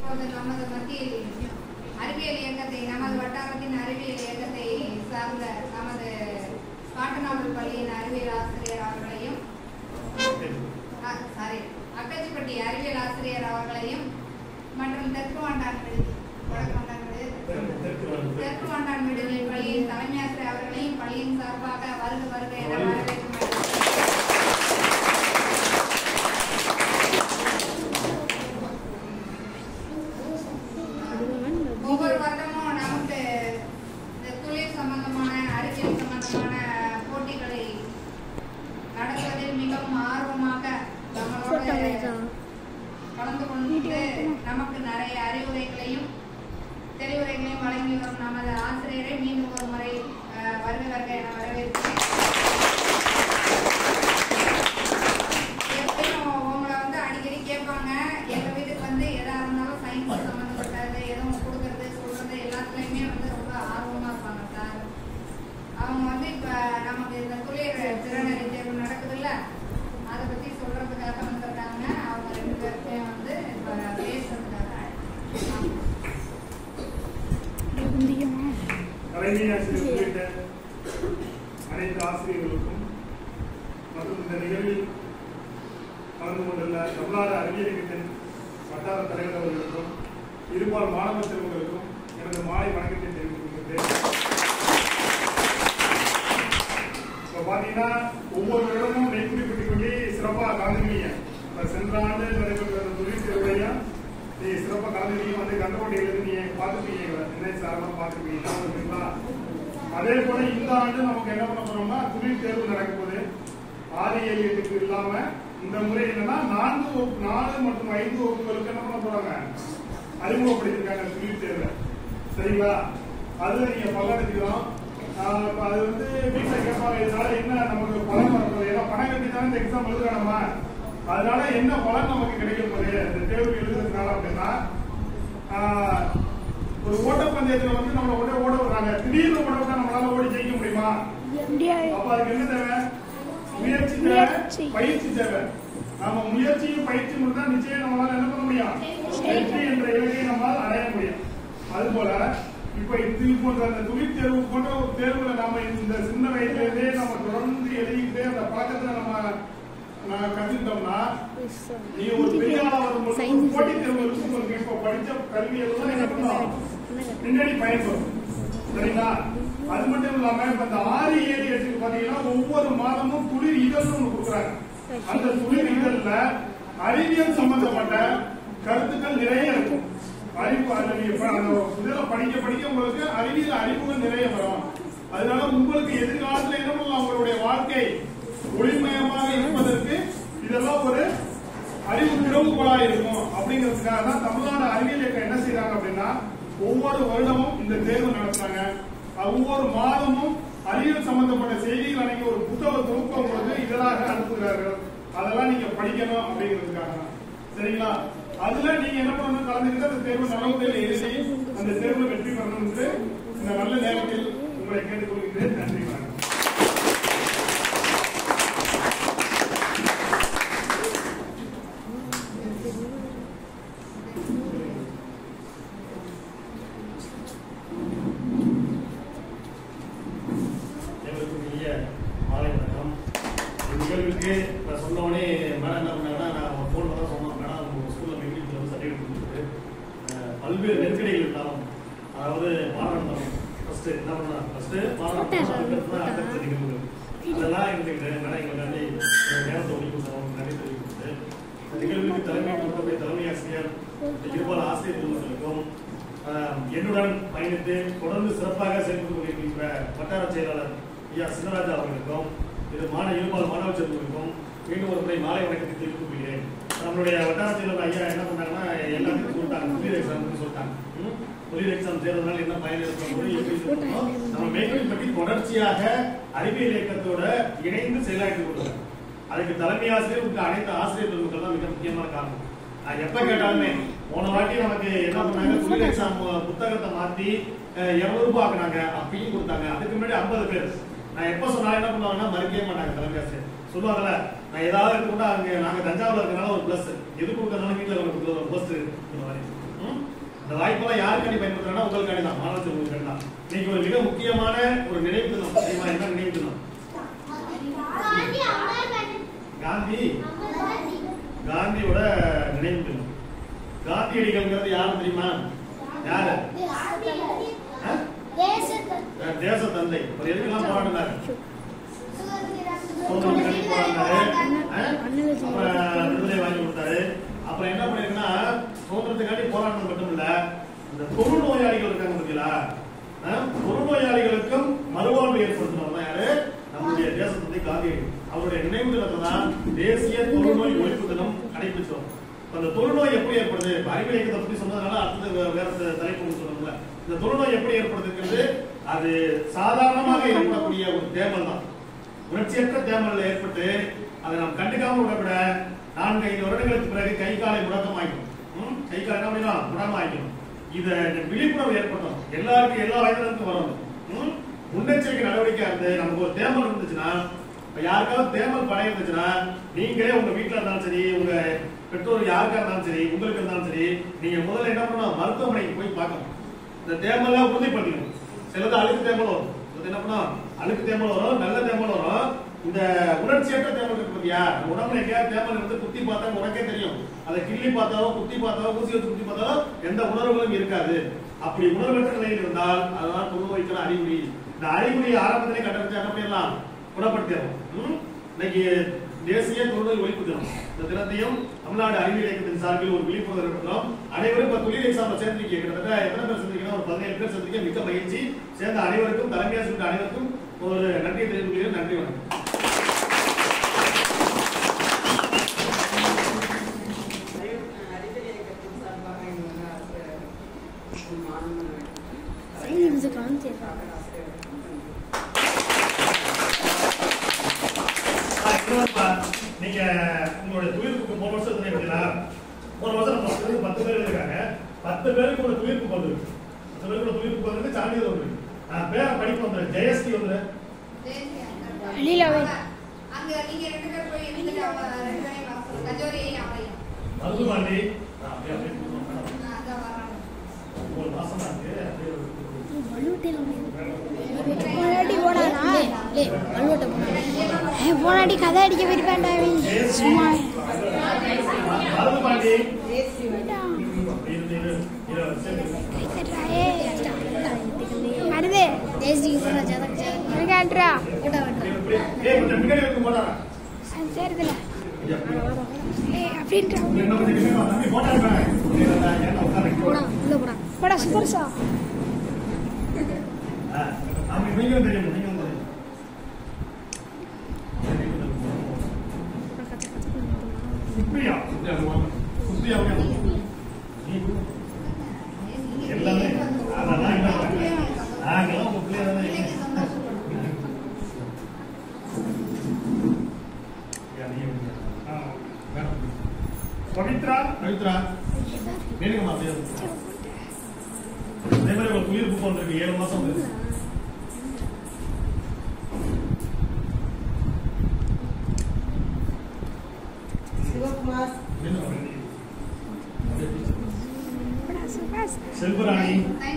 இப்போது நமது மத்தியில் அறிவியல் இயக்கத்தை நமது வட்டாரத்தின் அறிவியல் இயக்கத்தை சார்ந்த நமது காட்டுநாவல் பள்ளியின் அறிவியல் ஆசிரியர் அவர்களையும் சாரி அக்கச்சிப்பட்டி அறிவியல் ஆசிரியர் அவர்களையும் மற்றும் தெற்கு வாண்டான் விடுதி வடக்கு வாண்டான் விடுதி தெற்கு வாண்டான் விடுதலை பள்ளியின் தலைமை ஆசிரியர் அவர்களையும் பள்ளியின் சார்பாக வருக வருக என வரவேற்று ஒவ்வொரு வருடமும் நமக்கு இந்த தொழில் சம்பந்தமான அறிவியல் சம்பந்தமான போட்டிகளை நடத்துவதில் மிகவும் ஆர்வமாக நம்மளோட கலந்து கொண்டு நமக்கு நிறைய அறிவுரைகளையும் தெளிவுரைகளையும் வழங்கி வரும் நமது ஆசிரியரை மீண்டும் ஒரு முறை அஹ், வருக வருக என வரவேற்கிறேன் எப்பயும் உங்களை வந்து அடிக்கடி கேட்பாங்க எங்க வீட்டுக்கு வந்து எதா இருந்தாலும் சயின்ஸ் சம்மந்தப்பட்டது எதுவும் கொடுக்கறது சொல்றது எல்லாத்துலயுமே வந்து ரொம்ப ஆர்வமா இருப்பாங்க சார் அவங்க வந்து இப்ப நமக்கு இந்த துளிர் திறனறி தேர்வு நடக்குதுல்ல அதை பத்தி சொல்றதுக்காக வந்திருக்காங்க அவங்க ரெண்டு பேர்த்தையும் வந்து இப்ப பேசுறதுக்காக அழைக்கிறேன். தலைமை ஆசிரியர் உள்ளிட்ட அனைத்து ஆசிரியர்களுக்கும் மற்றும் இந்த நிகழ்வில் கலந்து கொண்டுள்ள தமிழ்நாடு அறிவியல் இயக்கத்தின் வட்டார தலைவர் அவர்களுக்கும் இருபால் மாணவ செல்வங்களுக்கும் எனது மாலை வணக்கத்தை தெரிவித்துக் கொள்கிறேன் இப்போ பார்த்தீங்கன்னா ஒவ்வொரு இடமும் நெய்க்குறிப்பிட்டுக் கொண்டு சிறப்பாக கலந்துக்கிறீங்க இப்போ சென்ற ஆண்டு நடைபெற்ற அந்த தொழில் தேர்வையும் நீ சிறப்பாக கலந்துக்கிறீங்க வந்து கண்டோட்டையிலிருந்து நீங்க பார்த்துருப்பீங்க என்ன சாரெல்லாம் பார்த்துருப்பீங்க ஓகேங்களா அதே போல இந்த ஆண்டு நமக்கு என்ன பண்ண போறோம்னா தொழில் தேர்வு நடக்க போகுது ஆறு ஏழு எட்டுக்கு இல்லாம இந்த முறை என்னன்னா நான்கு வகுப்பு நாலு மற்றும் ஐந்து வகுப்புகளுக்கு என்ன பண்ண போறாங்க அறிமுகப்படுத்திருக்காங்க தொழில் தேர்வை சரிங்களா அதுல நீங்க பங்கெடுத்துக்கிறோம் ஆஹ் இப்ப அது வந்து வீட்டுல கேட்பாங்க இதனால என்ன நமக்கு பலன் வரப்போகுது ஏன்னா பணம் கட்டி தானே இந்த எக்ஸாம் எழுதுறானமா அதனால என்ன பலன் நமக்கு கிடைக்க போகுது இந்த தேர்வு எழுதுறதுனால அப்படின்னா ஆஹ் ஒரு ஓட்டப்பந்தயத்துல வந்து நம்மள உடனே ஓட விடுறாங்க திடீர்னு ஓட விட்டா நம்மளால ஓடி ஜெயிக்க முடியுமா அப்ப அதுக்கு என்ன தேவை முயற்சி தேவை முயற்சி. பயிற்சி தேவை நாம முயற்சியும் பயிற்சி மட்டும் தான் நிச்சயம் நம்மளால என்ன பண்ண முடியும் வெற்றி என்ற இலக்கை நம்மால் அடைய முடியும் அதுபோல இப்ப இது போன்ற அந்த துணித் தேர்வு போன்ற ஒரு தேர்வுல நாம இந்த சின்ன வயசுல இருந்தே நம்ம தொடர்ந்து எழுதிக்கிட்டே அந்த பழக்கத்துல நம்ம நான் கத்துக்கிட்டோம்னா நீ ஒரு பெரிய ஆளா வரும்போது ஒரு போட்டித் தேர்வுகளுக்கு உங்களுக்கு இப்ப படிச்ச கல்வி எல்லாம் என்ன பண்ணும் பின்னாடி பயன்படும் சரிங்களா அது மட்டும் இல்லாம இப்ப இந்த ஆறு ஏழு எட்டுக்கு பாத்தீங்கன்னா ஒவ்வொரு மாதமும் குளிர் இதழ்னு ஒண்ணு கொடுக்குறாங்க அந்த குளிர் இதழ்ல அறிவியல் சம்பந்தப்பட்ட கருத்துக்கள் நிறைய இருக்கும் அறிவு அதுல நீங்க ப- அந்த இதுல படிக்க படிக்க உங்களுக்கு அறிவியல் அறிவுகள் நிறைய வரும் அதனால உங்களுக்கு எதிர்காலத்துல என்ன பண்ணலாம் உங்களுடைய வாழ்க்கை ஒளிமயமாக இருப்பதற்கு இதெல்லாம் ஒரு அறிவு திறவுகோலா இருக்கும் அப்படிங்கிறதுக்காக தான் தமிழ்நாடு அறிவியல் இயக்கம் என்ன செய்றாங்க அப்படின்னா ஒவ்வொரு வருடமும் இந்த தேர்வு நடத்துறாங்க அஹ் ஒவ்வொரு மாதமும் அறிவியல் சம்பந்தப்பட்ட செய்திகள் அடங்கிய ஒரு புத்தக தொகுப்பு உங்களுக்கு இதழாக அனுப்புகிறார்கள் அதெல்லாம் நீங்க படிக்கணும் அப்படிங்கிறதுக்காக தான் சரிங்களா அதுல நீங்க என்ன பண்ணணும் கலந்துக்கிட்டு அந்த தேர்வு நல்ல முறையில் எழுதி அந்த தேர்வு வெற்றி பெறணும் என்று இந்த நல்ல நேரத்தில் உங்களை கேட்டுக்கொள்கிறேன் நன்றி வணக்கம் எங்களுக்கு பெரிய மாலை வணக்கம் இந்த நிகழ்வுக்கு நான் சொன்னோடனே மேடம் என்ன பண்ணாங்கன்னா நான் ஃபோன் தான் சொன்னோம் மேடம் உங்கள் ஸ்கூலில் மெட்ரிக்கில் வந்து சர்டிஃபிகேட் கொடுத்துருக்கு அஹ், பல்வேறு நெருக்கடிகள் இருந்தாலும் அதாவது பாராளுமன்றம் ஃபர்ஸ்ட் என்ன பண்ணா ஃபர்ஸ்ட் பாராளுமன்றம் அதுக்கடுத்து தான் அடுத்த நிகழ்வுகள் அதெல்லாம் எங்களுக்கு மேடம் எங்களுக்காண்டி ஒரு நேரத்தை ஒதுக்கி கொடுத்தோம் நன்றி தெரிவித்து இந்த நிகழ்வுக்கு தலைமை கொடுக்கக்கூடிய தலைமை ஆசிரியர் இருபால் ஆசிரியர் குழுக்களுக்கும் ஆஹ், என்னுடன் பயணித்து தொடர்ந்து சிறப்பாக செயல்பட்டு கொண்டிருக்கின்ற வட்டார செயலாளர் ஐயா சிவராஜா அவர்களுக்கும் இது மாணவ இருபால் மாணவ செல்வங்களுக்கும் மீண்டும் ஒரு முறை மாலை வணக்கத்தை தெரிவித்துக் கொள்கிறேன் நம்மளுடைய வட்டார செயலாளர் ஐயா என்ன பண்ணாங்கன்னா எல்லாத்துக்கும் சொல்லிட்டாங்க புதிய எக்ஸாம் சொல்லிட்டாங்க ம்? புதிய எக்ஸாம் சேர்றதுனால என்ன பயன் இருக்கும் எப்படி இருக்கணும்? நம்ம மேற்கொள் பற்றி தொடர்ச்சியாக அறிவியல் இயக்கத்தோட இணைந்து செயலாற்றி கொடுக்குறோம் அதுக்கு தலைமை ஆசிரியர் உங்க அனைத்து ஆசிரியர் பெருமக்கள் தான் மிக முக்கியமான காரணம் நான் எப்ப கேட்டாலுமே போன வாட்டி நமக்கு என்ன பண்ணாங்க புதிய எக்ஸாம் புத்தகத்தை மாத்தி இருநூறு ரூபாய் ஆக்குனாங்க அப்பயும் கொடுத்தாங்க அதுக்கு முன்னாடி ஐம்பது பேர் நான் எப்ப சொன்னாலும் என்ன பண்ணுவாங்கன்னா மறுக்கவே மாட்டாங்க தலைமை ஆசிரியர் சொல்லுவாங்கல்ல நான் ஏதாவது எடுத்து கூட அங்க நாங்க தஞ்சாவூர்ல இருக்கனால ஒரு பிளஸ் எது கொடுக்கறதுனால வீட்டுல ஒரு ஒரு போஸ்ட் இந்த மாதிரி ம்? யாருக்காண்டி பயன்படுத்துறாங்கன்னா உங்களுக்காண்டி தான் மாணவர்கள் உங்களுக்காண்டி தான் இன்னைக்கு ஒரு மிக முக்கியமான ஒரு நினைவு தினம் தெரியுமா என்ன நினைவு தினம் காந்தி காந்தியோட நினைவு தினம் காந்தியடிகள்ங்கிறது யாரு தெரியுமா யாரு ஆ? அஹ் தேச தந்தை அவர் எதுக்கெல்லாம் போராடினாரு சுதந்திரத்துக்காண்டி போராடினாரு ஆ? அப்புறம் விடுதலை வாங்கி கொடுத்தாரு அப்புறம் என்ன பண்ணிருக்குன்னா சுதந்திரத்துக்காண்டி போராடினது மட்டும் இல்ல இந்த தொழுநோயாளிகள் இருக்காங்க பார்த்தீங்களா ஆ? தொழுநோயாளிகளுக்கும் மறுவாழ்வு ஏற்படுத்தினவர் தான் யாரு நம்முடைய தேச தந்தை காந்தியடி அவருடைய நினைவு தினத்தை தான் தேசிய தொழுநோய் ஒழிப்பு தினம் கடைபிடிச்சோம் இப்ப அந்த தொழுநோய் எப்படி ஏற்படுது இப்ப அறிவியல் இயக்கத்தை பத்தி சொன்னதுனால அடுத்தது வே- வேற த- தலைப்பு சொல்லணும்ல இந்த தொழுநோய் எப்படி ஏற்படுதுங்கிறது அது சாதாரணமாக ஏற்படக்கூடிய ஒரு தேமல் தான் உணர்ச்சியற்ற தேமல்ல ஏற்பட்டு அதை நாம் கண்டுக்காம விடவிட நான்கு ஐந்து வருடங்களுக்கு பிறகு கை காலை முடக்கமாக்கணும் ம்? கை காலை என்ன பண்ணிடும் முடக்கமாக்கணும் இத இந்த விழிப்புணர்வு ஏற்பட்டோம் எல்லாருக்கும் எல்லா வயதிலிருந்தும் வரணும் ம்? முன்னெச்சரிக்கை நடவடிக்கை இருந்து நமக்கு ஒரு தேமல் இருந்துச்சுன்னா இப்ப யாருக்காவது தேமல் படம் இருந்துச்சுன்னா நீங்களே உங்க வீட்டுல இருந்தாலும் சரி உங்க பெற்றோர் யாருக்கா இருந்தாலும் சரி உங்களுக்கு இருந்தாலும் சரி நீங்க முதல்ல என்ன பண்ணணும் மருத்துவமனைக்கு போய் பார்க்கணும் இந்த தேமல்லாம் உறுதிப்படுத்திக்கணும் சிலது அழுக்கு தேமல் வரும் சிலது என்ன பண்ணும் அழுக்கு தேமல் வரும் நல்ல தேமல் வரும் இந்த உணர்ச்சியற்ற தேமல் இருக்கு பாத்தியா நம்ம உடம்புல எங்கேயாவது தேமல் இருந்து குத்தி பார்த்தா உனக்கே தெரியும் அதை கிள்ளி பார்த்தாலோ குத்தி பார்த்தாலோ ஊசி வச்சு குத்தி பார்த்தாலோ எந்த உணர்வுகளும் இருக்காது அப்படி உணர்வற்ற நிலையில் இருந்தால் அதுதான் தொழுநோய்க்கான அறிகுறி இந்த அறிகுறியை ஆரம்பத்திலே கண்டுபிடிச்சா என்ன பண்ணிடலாம் குணப்படுத்திடலாம் ம்? இன்னைக்கு தேசிய தொழுநோய் ஒழிப்பு தினம் இந்த தினத்தையும் தமிழ்நாடு அறிவியல் இயக்கத்தின் சார்பில் ஒரு விழிப்புணர்வு ஏற்படுத்துறோம் அனைவரும் இப்ப துளிர் எக்ஸாம்ல சேர்ந்திருக்கீங்க கிட்டத்தட்ட எத்தனை பேர் சேர்ந்திருக்கீங்க ஒரு பதினேழு பேர் சேர்ந்திருக்கீங்க மிக்க மகிழ்ச்சி சேர்ந்த அனைவருக்கும் தலைமை ஆசிரியர் அனைவருக்கும் ஒரு நன்றி தெரிவிக்கிறேன் நன்றி வணக்கம் ஆ, இன்னொருப்பா, நீங்க உங்களுடைய துயிர்ப்புக்கு போன வருஷம் இருந்தீங்க பார்த்தீங்களா? போன வருஷம் நம்ம பத்து பேருக்கு பத்து பேர் இருக்காங்க பத்து பேருக்கு ஒரு துயிர்ப்பு வந்திருக்கு பத்து பேருக்கு ஒரு துயிர்ப்பு வந்திருக்கு சான்றிதழ் வந்திருக்கு நான் பேரை படிப்பு வந்துரு ஜெயஸ்ரீ வந்து லீலாவை அங்க நீங்க ரெண்டு பேர் போய் இருந்துட்டு அவங்க ரெண்டு பேரையும் வர சொல்லுங்க. கஜோரி அவளையும் மருதுமாண்டி நான் அப்படியே அப்படியே கூப்பிடுறேன் மேடம். நான் அதான் வர்றேன் ஒன்பது மாசமா இருக்கு அப்படியே ஒரு- போனாடி போனானா ஏ போனாடி கதை அடிக்க விருப்பேன்டா சும்மா மருதுமாண்டி வேண்டாம். இரு, இரு, இரு, சரி. கைத்தட்டா, ஏய். வருது எனக்கான்றா ஏய், கொஞ்சம் பின்னாடி வந்து போடா. சரிதுல ஐயா, ஏய் அப்படின்றா என்ன பண்ணிருக்கீங்க? தம்பி, போட்டா இருப்பேன். ஏன்னா உட்காருங்க. போடா சூப்பர் சா ஆ, ஆமா, நீங்களும் தெரியும் நீங்களும் தெரியும் சுப்ரியா சுப்ரியா நீ எல்லாமே அதெல்லாம் என்ன நாங்கெல்லாம் உங்க பிள்ளையா தானே இருக்கீங்க. ஐயா, நீ எப்படி? ஆ, வேணும். பவித்ரா பவித்ரா வேணுங்கம்மா அப்படியே அதே மாதிரி ஒரு குளிர் புக் வந்திருக்கு ஏழு மாசம் வந்து சிவகுமார் போடா சூப்பர் செல்வராணி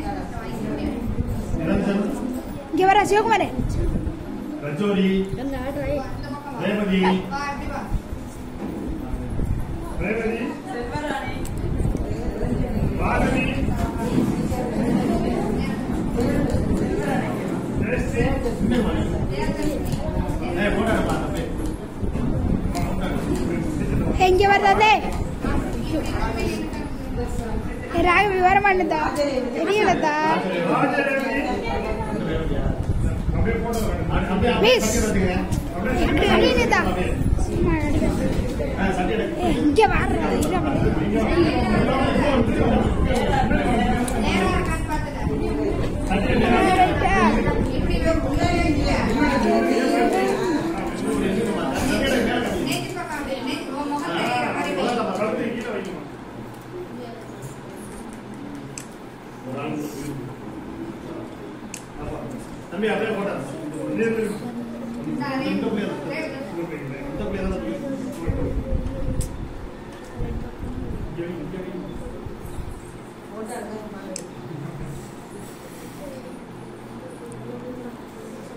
நிரஞ்சன் இங்க வர சிவகுமார் ரஜோரி ரேவதி ரேவதி செல்வராணி ராகவி ஜெயஸ்ரீ இன்னும் வாங்க. ஏய், போடாதப்பா, தம்பி. இங்க வர்றதே ராகவி வர மாட்டேதா தெரியலதா ராஜரேவதி. அப்படியே போட்டோ வேணும். அப்படியே அப்படியே Miss. சட்டை எடுத்துங்க. அப்படியே சட்டை எப்படி அடிக்குதா? அப்படியே. சும்மா அடிக்க. ஆ, சட்டை எடுங்க. ஏய், இங்க வர்ற சட்டை எடுங்க. நம்ம கழுத்தை கீழே வைக்கணும். ஒரு ஆள் ஆமா. தம்பி அப்படியே போட்டா இந்த பிள்ளையா தான். இந்த பிள்ளையா தான் தம்பி. இங்க வை, இங்க வை. போட்டோ எடுக்க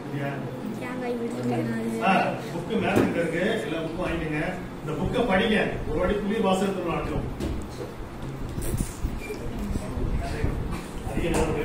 சரியா? தேங்காய் விழுந்து சார் புக்கு மேல கிட்ட இருக்கு எல்லா புக்கும் வாங்கிக்கங்க இந்த புக்கை படிங்க ஒரு வாட்டி புளி வாசகத்தில் நாட்டும் அதிக நேரம்